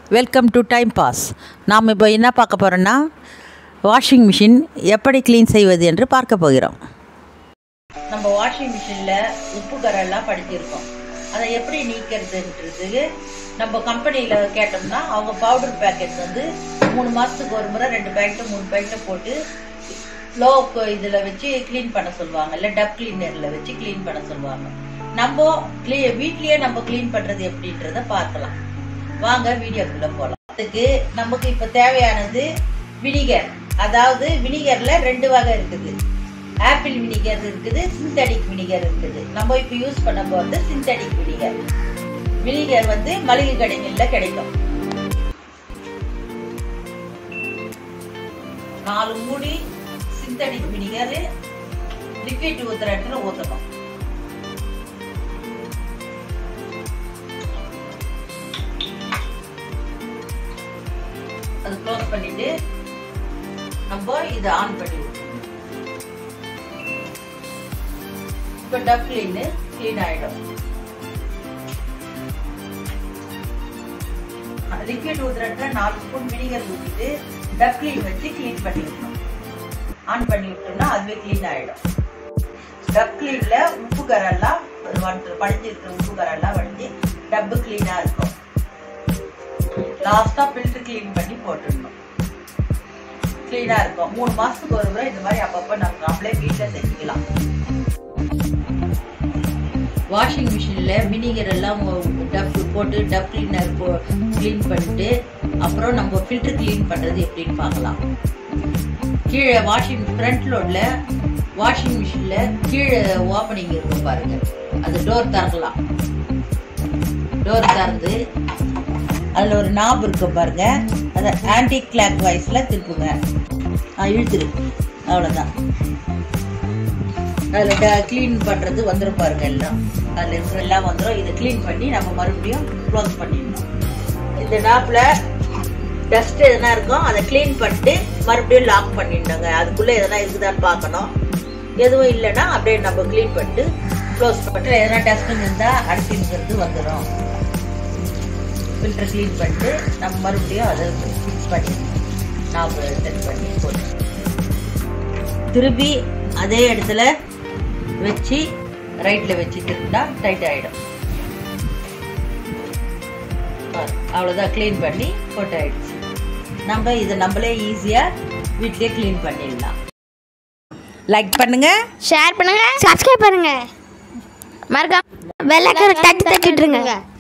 welcome to time pass நாம் இப்போ என்ன பார்க்க போகிறோன்னா வாஷிங் மிஷின் எப்படி க்ளீன் செய்வது என்று பார்க்க போகிறோம் நம்ம வாஷிங் மிஷினில் உப்பு கரெல்லாம் படிச்சிருக்கோம் அதை எப்படி நீக்கிறதுன்றது நம்ம கம்பெனியில் கேட்டோம்னா அவங்க பவுடர் பேக்கெட் வந்து மூணு மாதத்துக்கு ஒரு முறை ரெண்டு பேக்கெட்டு மூணு பேக்கெட்டை போட்டு லோ இதில் வச்சு க்ளீன் பண்ண சொல்லுவாங்க இல்லை டப் கிளீனரில் வச்சு க்ளீன் பண்ண சொல்லுவாங்க நம்ம க்ளீ வீட்லேயே நம்ம க்ளீன் பண்ணுறது எப்படின்றத பார்க்கலாம் வாங்க வீடியோக்குள்ளே போகலாம் அதுக்கு நமக்கு இப்போ தேவையானது வினிகர் அதாவது வினிகர்ல ரெண்டு வகை இருக்குது ஆப்பிள் வினிகர் இருக்குது சிந்தடிக் வினிகர் இருக்குது நம்ம இப்போ யூஸ் பண்ண போகிறது சிந்தடிக் வினிகர் வினிகர் வந்து மளிகை கடைகளில் கிடைக்கும் நாலு மூடி சிந்தடிக் வினிகர் லிக்விட் ஊத்துற இடத்துல ஊற்றணும் அது க்ளோஸ் பண்ணிட்டு நம்ம இதை ஆன் பண்ணி விட்டுருணும் இப்போ டப் கிளீன் கிளீன் ஆயிடும் லிக்விட் ஊத்துறதுல நாலு ஸ்பூன் வினிகர் ஊற்றிட்டு டப் கிளீன் வச்சு கிளீன் பண்ணி விடணும் ஆன் பண்ணி விட்டோம்னா அதுவே கிளீன் ஆயிடும் டப் கிளீன்ல உப்பு கரெல்லாம் படிஞ்சிருக்கிற உப்பு கரெல்லாம் வடிஞ்சு டப்பு கிளீனா இருக்கும் லாஸ்டா ஃபில்டர் கிளீன் பண்ணி போட்டுடணும் கிளீனா இருக்கும் மூணு மாசத்துக்கு ஒரு முறை இந்த மாதிரி அப்பப்போ நம்ம நம்மளே வீட்டில் செஞ்சுக்கலாம் வாஷிங் மிஷினில் வினிகர் எல்லாம் டப் போட்டு டப் கிளீனர் போ க்ளீன் பண்ணிட்டு அப்புறம் நம்ம ஃபில்டர் க்ளீன் பண்ணுறது எப்படின்னு பார்க்கலாம் கீழே வாஷிங் ஃப்ரண்ட் லோடில் வாஷிங் மிஷினில் கீழே ஓப்பனிங் இருக்கும் பாருங்க அது டோர் திறக்கலாம் டோர் திறந்து அதில் ஒரு நாப் இருக்கும் பாருங்க அதை ஆன்டி கிளாக் வைஸில் திருப்புங்க ஆ இழுத்துரு அவ்வளோதான் அதில் க்ளீன் பண்ணுறது வந்துடும் பாருங்க எல்லாம் அதில் இருக்கிற எல்லாம் வந்துடும் இதை க்ளீன் பண்ணி நம்ம மறுபடியும் க்ளோஸ் பண்ணிடணும் இந்த நாப்பில் டஸ்ட் எதனா இருக்கும் அதை க்ளீன் பண்ணிட்டு மறுபடியும் லாக் பண்ணிடணுங்க அதுக்குள்ளே எதனா இருக்குதான்னு பார்க்கணும் எதுவும் இல்லைன்னா அப்படியே நம்ம க்ளீன் பண்ணிட்டு க்ளோஸ் பண்ணிட்டு எதனா டஸ்ட்டுங்க இருந்தால் அடிச்சுங்கிறது வந்துடும் ஃபில்டர் க்ளீன் பண்ணிட்டு நம்ம மறுபடியும் அதை ஃபிக்ஸ் பண்ணி நாம் செட் பண்ணி போட்டு திருப்பி அதே இடத்துல வச்சு ரைட்டில் வச்சு திருப்பினா டைட் ஆகிடும் அவ்வளோதான் க்ளீன் பண்ணி போட்டு ஆயிடுச்சு நம்ம இதை நம்மளே ஈஸியாக வீட்லேயே க்ளீன் பண்ணிடலாம் லைக் பண்ணுங்க ஷேர் பண்ணுங்க சப்ஸ்கிரைப் பண்ணுங்க மறக்காம பெல் ஐக்கான தட்டி தட்டி விட்டுருங்க